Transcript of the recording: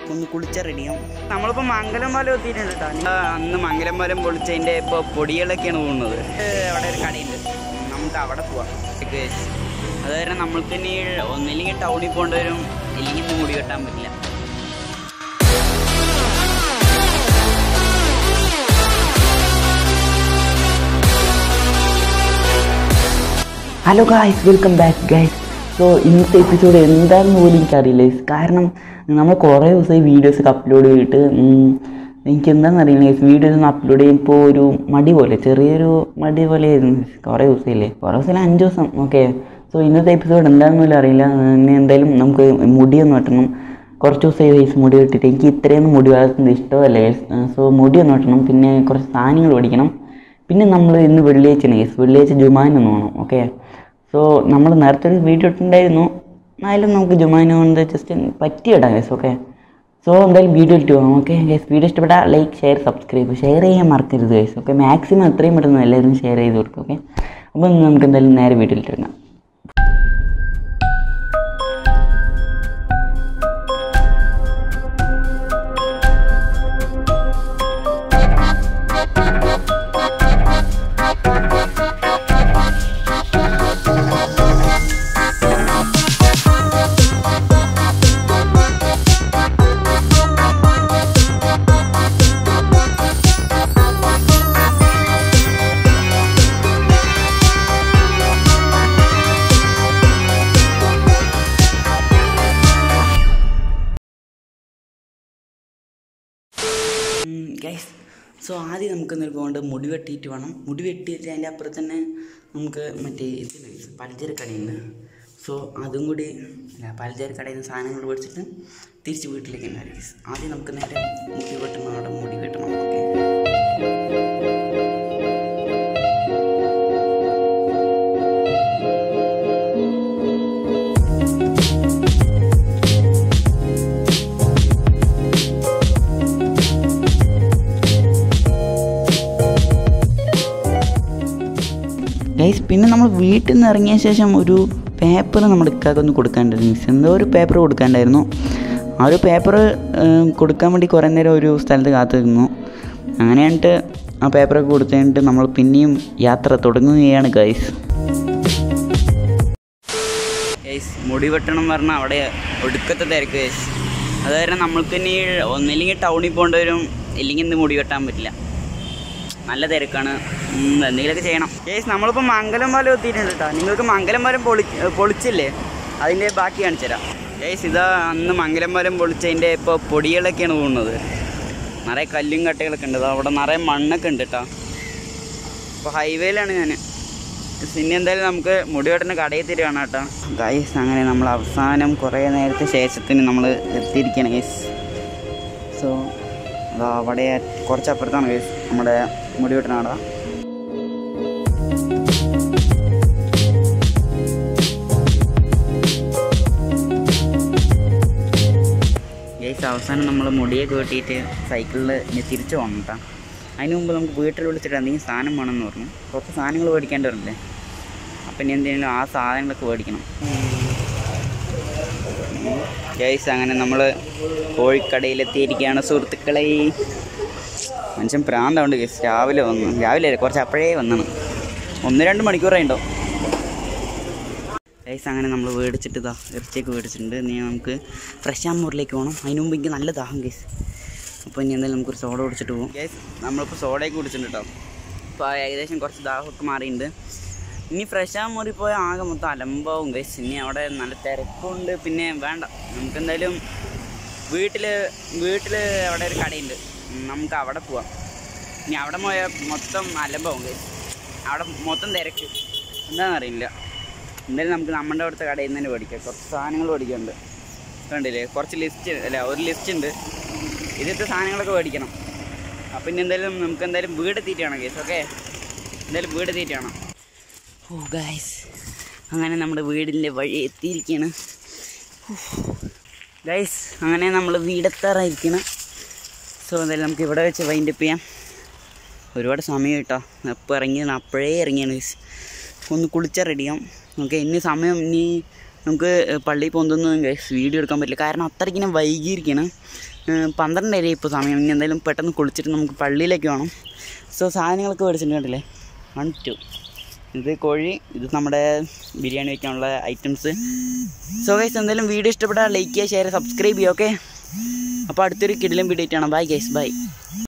ഒന്ന് കുളിച്ച റെഡിയാവും നമ്മളിപ്പോൾ മംഗലം പാലം എത്തിയിട്ടുണ്ട് കേട്ടോ ആ, അന്ന് മംഗലം പാലം പൊളിച്ചതിൻ്റെ ഇപ്പോൾ പൊടികളൊക്കെയാണ് പോകുന്നത് ഏഹ് അവിടെ ഒരു കടയുണ്ട് നമുക്ക് അവിടെ പോവാം Guys, അത് കാരണം നമ്മൾക്ക് ഇനി ഒന്നില്ലെങ്കിൽ ടൗണിൽ പോകേണ്ടി വരും ഇല്ലെങ്കിൽ ഇന്ന് മുടി കെട്ടാൻ പറ്റില്ല hello guys welcome back guys so ഇന്നത്തെ എപ്പിസോഡ് എന്താണെന്ന് പോലും എനിക്കറിയില്ല guys. കാരണം നമ്മൾ കുറേ ദിവസമായി വീഡിയോസൊക്കെ അപ്ലോഡ് ചെയ്തിട്ട് ഉം, എനിക്ക് എന്താണെന്ന് അറിയില്ല ഗൈസ് വീഡിയോസ് ഒന്ന് അപ്ലോഡ് ചെയ്യുമ്പോൾ ഒരു മടി പോലെ ചെറിയൊരു മടി പോലെ ആയിരുന്നു കുറേ ദിവസമില്ലേ കുറേ ദിവസം അഞ്ച് ദിവസം ഓക്കെ സോ ഇന്നത്തെ എപ്പിസോഡ് എന്താണെന്ന് പോലും അറിയില്ല ഇനി എന്തായാലും നമുക്ക് മുടിയൊന്ന് വെട്ടണം കുറച്ച് ദിവസമായി ഗൈസ് മുടി വെട്ടിട്ട് എനിക്ക് ഇത്രയൊന്നും മുടി വളർത്തുന്നത് ഇഷ്ടമല്ല ഗൈസ് സോ മുടി ഒന്ന് വെട്ടണം പിന്നെ കുറച്ച് സാധനങ്ങൾ പഠിക്കണം പിന്നെ നമ്മൾ ഇന്ന് വെള്ളിയാഴ്ചയാണ് ഗൈസ് വെള്ളിയാഴ്ച ജുമാനൊന്ന് പോകണം ഓക്കെ സോ നമ്മൾ നേരത്തെ ഒരു വീഡിയോ ഇട്ടുണ്ടായിരുന്നു എന്നാലും നമുക്ക് ജുമാന കൊണ്ട് ജസ്റ്റ് പറ്റിയിടാം ഗൈസ് ഓക്കെ സോ എന്തായാലും വീഡിയോ ഇട്ട് പോകാം ഓക്കെ ഗൈസ് വീഡിയോ ഇഷ്ടപ്പെട്ടാൽ ലൈക്ക് ഷെയർ സബ്സ്ക്രൈബ് ഷെയർ ചെയ്യാൻ മറക്കരുത് ഗൈസ് ഓക്കെ മാക്സിമം എത്രയും പെട്ടെന്ന് എല്ലാവരും ഷെയർ ചെയ്ത് കൊടുക്കും ഓക്കെ അപ്പോൾ ഇന്ന് നമുക്ക് എന്തായാലും നേരെ വീഡിയോ ഇട്ടിറങ്ങാം ഗൈസ് സോ ആദ്യം നമുക്ക് എന്തൊരു പോകേണ്ടത് മുടി വെട്ടിയിട്ട് വേണം മുടി വെട്ടിയിട്ട് അതിൻ്റെ അപ്പുറത്ത് തന്നെ നമുക്ക് മറ്റേ ഇതിന് പലചരക്കടയുണ്ട് സോ അതും കൂടി അല്ല പലചരക്കടയിൽ നിന്ന് സാധനങ്ങൾ മേടിച്ചിട്ട് തിരിച്ച് വീട്ടിലേക്ക് തന്നെ ഗൈസ് ആദ്യം നമുക്ക് നേരെ മുടി വെട്ടണം അവിടെ മുടി വെട്ടണം ഓക്കെ ഗൈസ് പിന്നെ നമ്മൾ വീട്ടിൽ നിന്ന് ഇറങ്ങിയ ശേഷം ഒരു പേപ്പർ നമ്മുടെ ഇക്കാക്ക് ഒന്ന് കൊടുക്കാണ്ടായിരുന്നു എന്തോ ഒരു പേപ്പർ കൊടുക്കാണ്ടായിരുന്നു ആ ഒരു പേപ്പർ കൊടുക്കാൻ വേണ്ടി കുറേ നേരം ഒരു സ്ഥലത്ത് കാത്തു നിന്നു അങ്ങനെ കഴിഞ്ഞിട്ട് ആ പേപ്പറൊക്കെ കൊടുത്തു കഴിഞ്ഞിട്ട് നമ്മൾ പിന്നെയും യാത്ര തുടങ്ങുകയാണ് ഗൈസ് ഗൈസ് മുടി വെട്ടണം പറഞ്ഞാൽ അവിടെ ഒടുക്കത്തെ തിരക്ക് ഗൈസ് അത് കാരണം നമ്മൾക്ക് ഇനി ഒന്നില്ലെങ്കിൽ ടൗണിൽ പോകേണ്ടി വരും ഇല്ലെങ്കിൽ ഇന്ന് മുടി വെട്ടാൻ പറ്റില്ല നല്ല തിരക്കാണ് ഉം, എന്തെങ്കിലുമൊക്കെ ചെയ്യണം കേസ് നമ്മളിപ്പോൾ മംഗലം പാലം എത്തിയിട്ടുണ്ട് കേട്ടോ നിങ്ങൾക്ക് മംഗലം പാലം പൊളി പൊളിച്ചില്ലേ അതിൻ്റെ ബാക്കി കാണിച്ചു തരാം കേസ് ഇതാ അന്ന് മംഗലം പാലം പൊളിച്ചതിൻ്റെ ഇപ്പോൾ പൊടികളൊക്കെയാണ് പോകുന്നത് നിറയെ കല്ലും കട്ടകളൊക്കെ ഉണ്ട് ദാ അവിടെ നിറയെ മണ്ണൊക്കെ ഉണ്ട് കേട്ടോ അപ്പോൾ ഹൈവേയിലാണ് ഞാൻ പിന്നെ എന്തായാലും നമുക്ക് മുടി വെട്ടുന്ന കടയിൽ തരുവാണ് കേട്ടോ ഗൈസ് അങ്ങനെ നമ്മൾ അവസാനം കുറേ നേരത്തെ ശേഷത്തിന് നമ്മൾ എത്തിയിരിക്കുകയാണ് ഗൈസ് സോ അതാ അവിടെ കുറച്ച് അപ്പുറത്താണ് ഗൈസ് നമ്മുടെ മുടി വെട്ടുന്ന കട ഗൈസ് അവസാനം നമ്മൾ മുടിയൊക്കെ വെട്ടിയിട്ട് സൈക്കിളിൽ ഇനി തിരിച്ചു പോകണം കേട്ടോ അതിന് മുമ്പ് നമുക്ക് വീട്ടിൽ വിളിച്ചിട്ട് എന്തെങ്കിലും സാധനം വേണമെന്ന് പറഞ്ഞു കുറച്ച് സാധനങ്ങൾ മേടിക്കേണ്ടി വരില്ലേ അപ്പം ഇനി എന്തെങ്കിലും ആ സാധനങ്ങളൊക്കെ മേടിക്കണം ഗൈസ് അങ്ങനെ നമ്മൾ കോഴിക്കടയിലെത്തിയിരിക്കുകയാണ് സുഹൃത്തുക്കളെ മനുഷ്യൻ പ്രാന്താവുണ്ട് ഗൈസ് രാവിലെ വന്നു രാവിലെ അല്ല, കുറച്ച് അപ്പോഴേ വന്നാണ് ഒന്ന് രണ്ട് മണിക്കൂറായിട്ടോ ഗൈസ് അങ്ങനെ നമ്മൾ മേടിച്ചിട്ട് ഇതാ ഇറച്ചിയൊക്കെ മേടിച്ചിട്ടുണ്ട് ഇനി നമുക്ക് ഫ്രഷാമൂറിലേക്ക് പോകണം അതിന് മുമ്പ് എനിക്ക് നല്ല ദാഹം ഗൈസ് അപ്പോൾ ഇനി എന്തായാലും നമുക്കൊരു സോഡ കുടിച്ചിട്ട് പോകും ഗൈസ് നമ്മളിപ്പോൾ സോഡയൊക്കെ കുടിച്ചിട്ടുണ്ട് കേട്ടോ ഇപ്പോൾ ഏകദേശം കുറച്ച് ദാഹമൊക്കെ മാറിയിട്ടുണ്ട് ഇനി ഫ്രഷാമൂറി പോയാൽ ആകെ മൊത്തം അലമ്പാവും ഗൈസ് ഇനി അവിടെ നല്ല തിരക്കുണ്ട് പിന്നെ വേണ്ട നമുക്ക് എന്തായാലും വീട്ടിൽ വീട്ടിൽ അവിടെ ഒരു കടയുണ്ട് ഉം, നമുക്ക് അവിടെ പോവാം ഇനി അവിടെ പോയാൽ മൊത്തം അലമ്പാവും ഗൈസ് അവിടെ മൊത്തം തിരക്ക് എന്താണെന്ന് അറിയില്ല എന്തായാലും നമുക്ക് നമ്മുടെ അവിടുത്തെ കടയിൽ നിന്ന് തന്നെ മേടിക്കാം കുറച്ച് സാധനങ്ങൾ മേടിക്കാനുണ്ട് കണ്ടില്ലേ കുറച്ച് ലിസ്റ്റ് അല്ല ഒരു ലിസ്റ്റ് ഉണ്ട് ഇതിലത്തെ സാധനങ്ങളൊക്കെ മേടിക്കണം അപ്പം ഇനി എന്തായാലും നമുക്ക് എന്തായാലും വീട് എത്തിയിട്ടാണ് കേസ് ഓക്കെ എന്തായാലും വീട് എത്തിയിട്ടാണ് ഓ ഗായ്സ് അങ്ങനെ നമ്മുടെ വീടിൻ്റെ വഴി എത്തിയിരിക്കുകയാണ് ഗൈസ് അങ്ങനെ നമ്മൾ വീടെത്താറായിരിക്കണം സോ എന്തായാലും നമുക്ക് ഇവിടെ വെച്ച് വൈൻഡപ്പ് ചെയ്യാം ഒരുപാട് സമയം കേട്ടോ എപ്പോൾ ഇറങ്ങിയാണ് അപ്പോഴേ ഇറങ്ങിയാണ് ഗൈസ് ഒന്ന് കുളിച്ചാൽ റെഡിയാവും ഓക്കെ ഇനി സമയം ഇനി നമുക്ക് പള്ളിയിൽ പോകുന്നതൊന്നും ഗൈസ് വീഡിയോ എടുക്കാൻ പറ്റില്ല കാരണം അത്രയ്ക്കിനും വൈകിയിരിക്കണം ഏഹ് പന്ത്രണ്ടര ഇപ്പോൾ സമയം ഇനി എന്തായാലും പെട്ടെന്ന് കുളിച്ചിട്ട് നമുക്ക് പള്ളിയിലേക്ക് വേണം സോ സാധനങ്ങളൊക്കെ മേടിച്ചിട്ടുണ്ട് കണ്ടില്ലേ വൺ ടു ഇത് കോഴി ഇത് നമ്മുടെ ബിരിയാണി വയ്ക്കാനുള്ള ഐറ്റംസ് സോ ഗൈസ് എന്തായാലും വീഡിയോ ഇഷ്ടപ്പെട്ടാൽ ലൈക്ക് ചെയ്യുക ഷെയർ സബ്സ്ക്രൈബ് ചെയ്യുക ഓക്കെ അപ്പോൾ അടുത്തൊരു കിടിലം വീഡിയോ ആയിട്ടാണ് ബൈ ഗൈസ് ബൈ